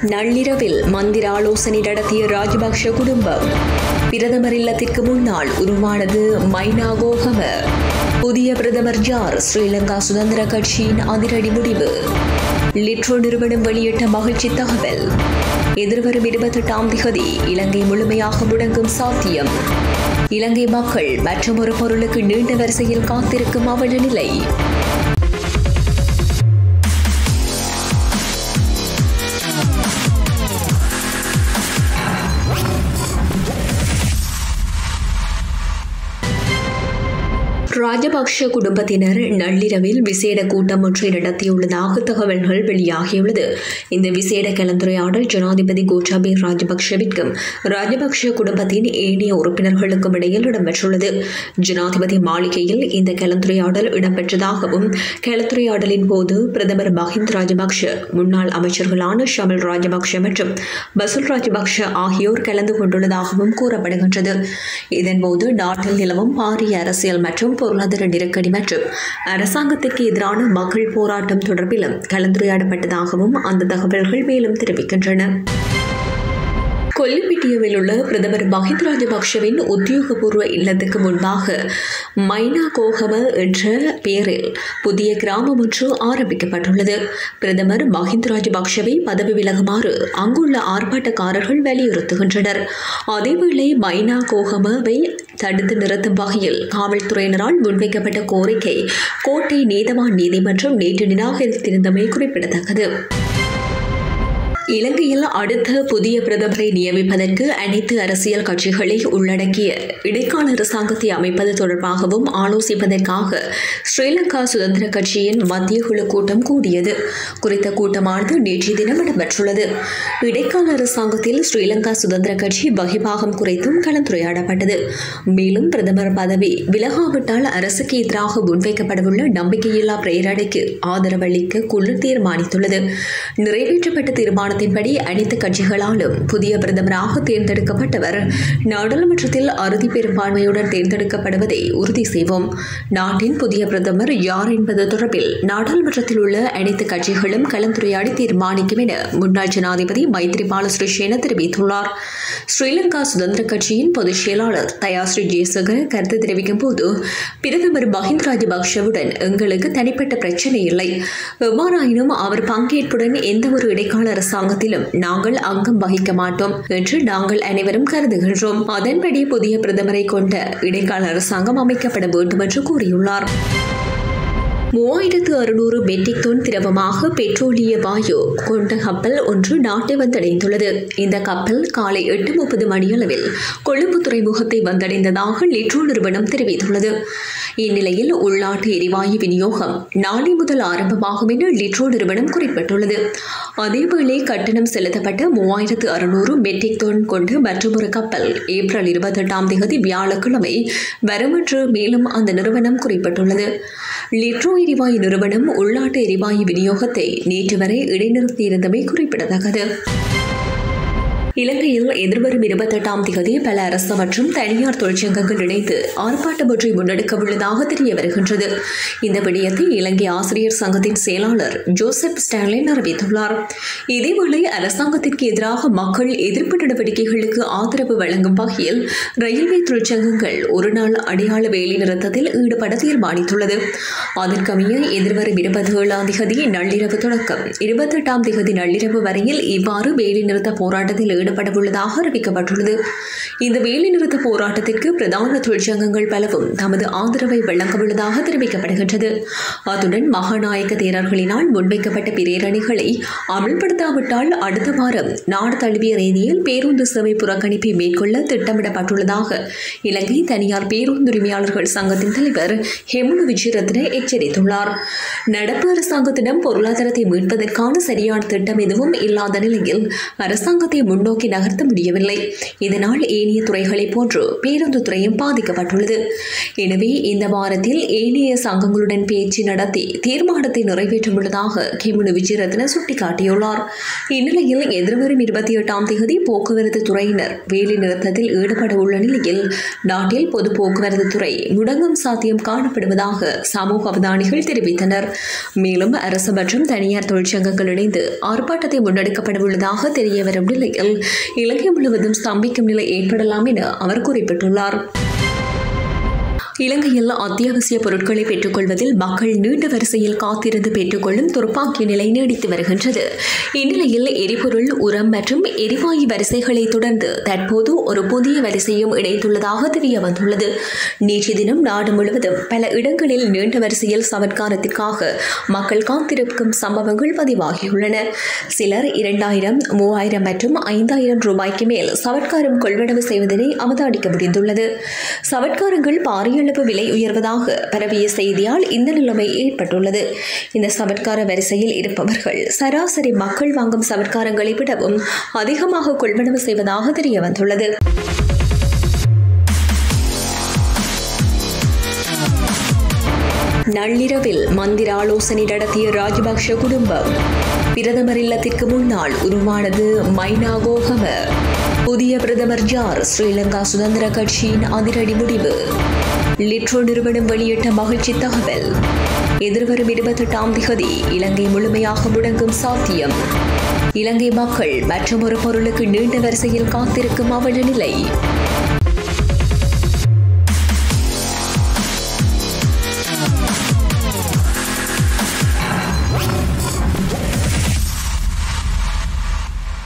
நள்ளிரவில் மந்திர ஆலோசனை நடத்திய ராஜபக்ஷ குடும்பம் பிரதமர் இல்லத்திற்கு முன்னால் உருவானது மைனா கோகம புதிய பிரதமர் ஜார் ஸ்ரீலங்கா சுதந்திர கட்சியின் அதிரடி முடிவு லிட்ரோ நிறுவனம் வெளியிட்ட மகிழ்ச்சி தகவல் எதிர்வரும் இருபத்தெட்டாம் திகதி இலங்கை முழுமையாக முடங்கும் சாத்தியம் இலங்கை மக்கள் மற்றொரு பொருளுக்கு நீண்ட வரிசையில் காத்திருக்கும் அவல நிலை ராஜபக்ஷ குடும்பத்தினர் நள்ளிரவில் விசேட கூட்டம் ஒன்றை நடத்தியுள்ளதாக தகவல்கள் வெளியாகியுள்ளது இந்த விசேட கலந்துரையாடல் ஜனாதிபதி கோட்டாபே ராஜபக்ஷவிற்கும் ராஜபக்ஷ குடும்பத்தின் ஏனைய உறுப்பினர்களுக்கும் இடையில் இடம்பெற்றுள்ளது ஜனாதிபதி மாளிகையில் இந்த கலந்துரையாடல் இடம்பெற்றதாகவும் கலந்துரையாடலின் போது பிரதமர் மஹிந்த ராஜபக்ஷ முன்னாள் அமைச்சர்களான ஷமல் ராஜபக்ஷ மற்றும் பசுல் ராஜபக்ஷ ஆகியோர் கலந்து கொண்டுள்ளதாகவும் கூறப்படுகின்றது இதன்போது நாட்டில் நிலவும் பாரிய அரசியல் மற்றும் பொருளாதார நெருக்கடி மற்றும் அரசாங்கத்திற்கு எதிரான மக்கள் போராட்டம் தொடர்பிலும் கலந்துரையாடப்பட்டதாகவும் அந்த தகவல்கள் மேலும் தெரிவிக்கின்றன கொல்லிப்பிட்டியவில் உள்ள பிரதமர் மஹிந்த ராஜபக்ஷவின் உத்தியோகபூர்வ இல்லத்துக்கு முன்பாக மைனா கோகம என்ற பெயரில் புதிய கிராமம் ஒன்று ஆரம்பிக்கப்பட்டுள்ளது பிரதமர் மஹிந்த ராஜபக்ஷவை பதவி விலகுமாறு அங்குள்ள ஆர்ப்பாட்டக்காரர்கள் வலியுறுத்துகின்றனர் அதேவேளை மைனா கோகமவை தடுத்து நிறுத்தும் வகையில் காவல்துறையினரால் முன்வைக்கப்பட்ட கோரிக்கை கோட்டை நீதவான் நீதிமன்றம் நேற்று நிராகரித்திருந்தமை குறிப்பிடத்தக்கது இலங்கையில் அடுத்த புதிய பிரதமரை நியமிப்பதற்கு அனைத்து அரசியல் கட்சிகளை உள்ளடக்கிய இடைக்கால அரசாங்கத்தை அமைப்பது தொடர்பாகவும் ஆலோசிப்பதற்காக ஸ்ரீலங்கா சுதந்திர கட்சியின் மத்திய குழு கூட்டம் கூடியது குறித்த கூட்டமானது நேற்றைய தினம் இடம்பெற்றுள்ளது இடைக்கால அரசாங்கத்தில் ஸ்ரீலங்கா சுதந்திர கட்சி வகிபாகம் குறித்தும் கலந்துரையாடப்பட்டது மேலும் பிரதமர் பதவி விலகாவிட்டால் அரசுக்கு எதிராக முன்வைக்கப்படவுள்ள நம்பிக்கையில்லா பிரேரணைக்கு ஆதரவளிக்க குழு தீர்மானித்துள்ளது நிறைவேற்றப்பட்ட தீர்மானம் தீர்மானத்தின்படி அனைத்து கட்சிகளாலும் புதிய பிரதமராக தேர்ந்தெடுக்கப்பட்டவர் நாடாளுமன்றத்தில் அறுதி பெரும்பான்மையுடன் தேர்ந்தெடுக்கப்படுவதை உறுதி செய்வோம் நாட்டின் புதிய பிரதமர் யார் என்பது தொடர்பில் நாடாளுமன்றத்தில் உள்ள அனைத்து கட்சிகளும் கலந்துரையாடி தீர்மானிக்கும் என முன்னாள் ஜனாதிபதி மைத்ரிபால சிறிசேன தெரிவித்துள்ளார் ஸ்ரீலங்கா சுதந்திர கட்சியின் பொதுச் செயலாளர் தயாஸ்ரீ ஜெயசகர் கருத்து தெரிவிக்கும் போது பிரதமர் மஹிந்த ராஜபக்ஷவுடன் எங்களுக்கு தனிப்பட்ட பிரச்சனை இல்லை எவ்வாறாயினும் அவர் பங்கேற்புடன் எந்த ஒரு இடைக்கால அரசாங்க அரசாங்கத்திலும் நாங்கள் அங்கம் வகிக்க மாட்டோம் என்று நாங்கள் அனைவரும் கருதுகின்றோம் அதன்படி புதிய பிரதமரை கொண்ட இடைக்கால அரசாங்கம் அமைக்கப்பட வேண்டும் என்று கூறியுள்ளார் மூவாயிரத்து அறுநூறு மெட்ரிக் டன் திரவமாக பெட்ரோலிய வாயு கொண்ட கப்பல் ஒன்று நாட்டை வந்தடைந்துள்ளது இந்த கப்பல் காலை எட்டு முப்பது மணியளவில் கொழும்பு துறைமுகத்தை வந்தடைந்ததாக லிட்ரோ நிறுவனம் தெரிவித்துள்ளது இந்நிலையில் உள்நாட்டு எரிவாயு விநியோகம் நாளை முதல் ஆரம்பமாகும் என லிட்ரோ நிறுவனம் குறிப்பிட்டுள்ளது அதேவேளை கட்டணம் செலுத்தப்பட்ட மூவாயிரத்து அறுநூறு மெட்ரிக் டன் கொண்டு மற்றொரு கப்பல் ஏப்ரல் இருபத்தெட்டாம் தேதி வியாழக்கிழமை வரும் என்று மேலும் அந்த நிறுவனம் குறிப்பிட்டுள்ளது லிட்ரோ எரிவாயு நிறுவனம் உள்நாட்டு எரிவாயு விநியோகத்தை நேற்று வரை இடைநிறுத்தியிருந்தமை குறிப்பிடத்தக்கது இலங்கையில் எதிர்வரும் இருபத்தெட்டாம் தேதி பல அரசு மற்றும் தனியார் தொழிற்சங்கங்கள் இணைந்து ஆர்ப்பாட்டம் ஒன்றை முன்னெடுக்க உள்ளதாக தெரிய வருகின்றது இந்த விடயத்தை இலங்கை ஆசிரியர் சங்கத்தின் செயலாளர் ஜோசப் ஸ்டாலின் அறிவித்துள்ளார் இதேவேளை அரசாங்கத்திற்கு எதிராக மக்கள் எதிர்ப்பு நடவடிக்கைகளுக்கு ஆதரவு வழங்கும் வகையில் ரயில்வே தொழிற்சங்கங்கள் ஒருநாள் அடையாள வேலைநிறுத்தத்தில் ஈடுபட தீர்மானித்துள்ளது அதற்கமைய எதிர்வரும் இருபத்தி ஏழாம் தேதி நள்ளிரவு தொடக்கம் இருபத்தெட்டாம் தேதி நள்ளிரவு வரையில் இவ்வாறு வேலைநிறுத்த போராட்டத்தில் ஈடுபடவுள்ளதாக அறிவிக்கப்பட்டுள்ளது இந்த வேலைநிறுத்த போராட்டத்திற்கு பிரதான தொழிற்சங்கங்கள் பலவும் தமது ஆதரவை வழங்கவுள்ளதாக தெரிவிக்கப்படுகின்றது அத்துடன் மகாநாயக்க தேரர்களினால் முன்வைக்கப்பட்ட பிரேரணிகளை அமல்படுத்தாவிட்டால் அடுத்த வாரம் நாடு தழுவிய ரீதியில் பேருந்து சேவை புறக்கணிப்பை மேற்கொள்ள திட்டமிடப்பட்டுள்ளதாக இலங்கை தனியார் பேருந்துரிமையாளர்கள் சங்கத்தின் தலைவர் ஹெமுனு விஜயரத்ன எச்சரித்துள்ளார் நடப்பு அரசாங்கத்திடம் பொருளாதாரத்தை மீட்பதற்கான சரியான திட்டம் எதுவும் இல்லாத நிலையில் அரசாங்கத்தை முன்னோக்கி முன்னோக்கி நகர்த்த முடியவில்லை இதனால் ஏனைய துறைகளைப் போன்று பேருந்து துறையும் பாதிக்கப்பட்டுள்ளது எனவே இந்த வாரத்தில் ஏனைய சங்கங்களுடன் பேச்சு நடத்தி தீர்மானத்தை நிறைவேற்றவுள்ளதாக கிமுனு விஜயரத்ன சுட்டிக்காட்டியுள்ளார் இந்நிலையில் எதிர்வரும் இருபத்தி எட்டாம் தேதி போக்குவரத்து துறையினர் வேலை நிறுத்தத்தில் ஈடுபட உள்ள நிலையில் நாட்டில் பொது போக்குவரத்து துறை முடங்கும் சாத்தியம் காணப்படுவதாக சமூக அவதானிகள் தெரிவித்தனர் மேலும் அரசு மற்றும் தனியார் தொழிற்சங்கங்கள் இணைந்து ஆர்ப்பாட்டத்தை முன்னெடுக்கப்பட உள்ளதாக தெரிய வரும் நிலையில் இலங்கை முழுவதும் ஸ்தம்பிக்கும் நிலை ஏற்படலாம் என அவர் குறிப்பிட்டுள்ளார் இலங்கையில் அத்தியாவசிய பொருட்களை பெற்றுக்கொள்வதில் மக்கள் நீண்ட வரிசையில் காத்திருந்து பெற்றுக்கொள்ளும் துர்ப்பாக்கிய நிலை நீடித்து வருகின்றது இந்நிலையில் எரிபொருள் உரம் மற்றும் எரிவாயு வரிசைகளை தொடர்ந்து தற்போது ஒரு புதிய வரிசையும் இணைத்துள்ளதாக தெரிய வந்துள்ளது நேற்று தினம் நாடு முழுவதும் பல இடங்களில் நீண்ட வரிசையில் சவர்க்காரத்திற்காக மக்கள் காத்திருக்கும் சம்பவங்கள் பதிவாகியுள்ளன சிலர் இரண்டாயிரம் மூவாயிரம் மற்றும் ஐந்தாயிரம் ரூபாய்க்கு மேல் சவட்காரம் கொள்வனவு செய்வதனை அவதானிக்க முடிந்துள்ளது சவட்காரங்கள் பாரிய அளவு விலை உயர்வதாக பரவிய செய்தியால் இந்த நிலைமை ஏற்பட்டுள்ளது இந்த சவட்கார வரிசையில் இருப்பவர்கள் சராசரி மக்கள் வாங்கும் சவட்காரங்களை விடவும் அதிகமாக கொள்வனவு செய்வதாக தெரிய வந்துள்ளது நள்ளிரவில் மந்திர ஆலோசனை நடத்திய ராஜபக்ஷ குடும்பம் பிரதமர் இல்லத்திற்கு முன்னால் உருவானது மைனாகோகம புதிய பிரதமர் யார் ஸ்ரீலங்கா சுதந்திர கட்சியின் அதிரடி முடிவு லிட்ரோ நிறுவனம் வெளியிட்ட மகிழ்ச்சி தகவல் எதிர்வரும் இருபத்தெட்டாம் திகதி இலங்கை முழுமையாக முடங்கும் சாத்தியம் இலங்கை மக்கள் மற்றொரு பொருளுக்கு நீண்ட வரிசையில் காத்திருக்கும் அவல நிலை